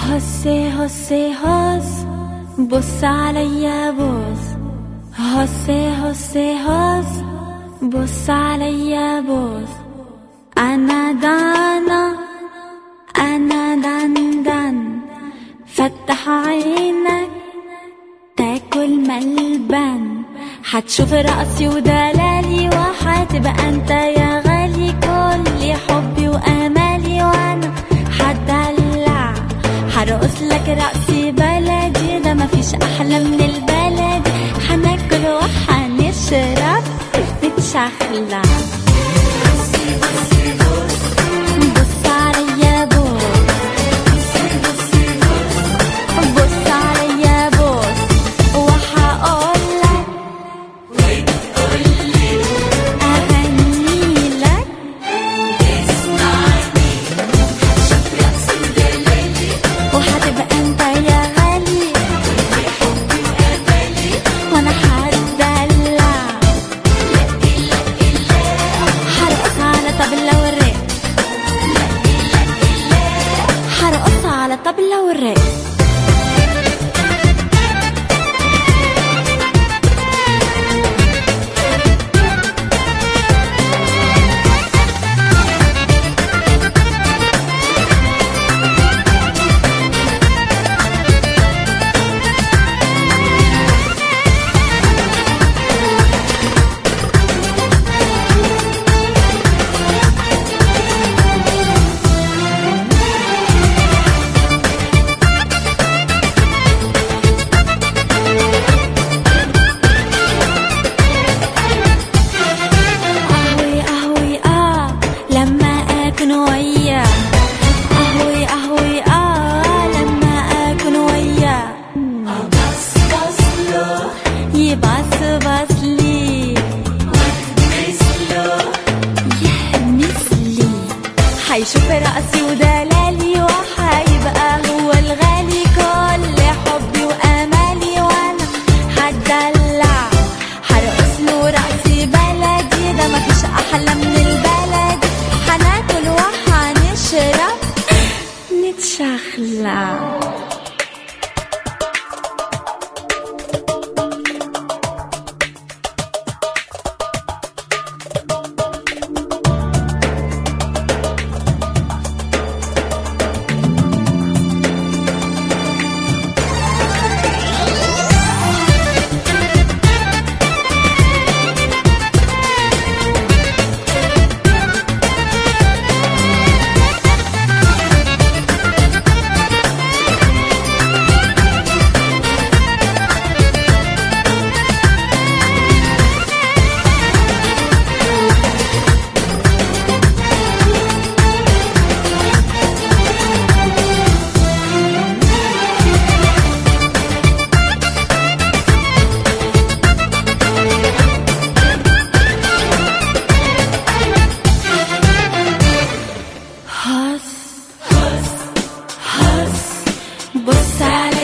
هسي هسي هس بص عليا بص هسي هسي هس بص عليا بص أنا دانا أنا دان دان فتح عينك تاكل ملبن حتشوف رقصي ودلالي وحتبقى انت يا غالي كل حبي وامالي وانا حدلع هرقص لك رقصي بلدي ده مفيش احلى من البلد هناكل وحنشرب نتشخلع بص عليا بص بص عليا بص وهقولك أغني لك وهتبقى انت يا غالي وانا هتدلع هرقص على طبلة والرق هرقص على طبلة والرق أهوي أهوي آه لما أكون وياه أهوي أهوي آه لما أكون وياه يبص بص لي يحمس لي حيشوف رأسي ودلالي وحيبقى هو الغالي كل حبي وأمالي وأنا هتدلع هرقص له رأسي بلدي ده مفيش أحلى من البلد هناكل وهنشرب نتشخلع هس هس بص على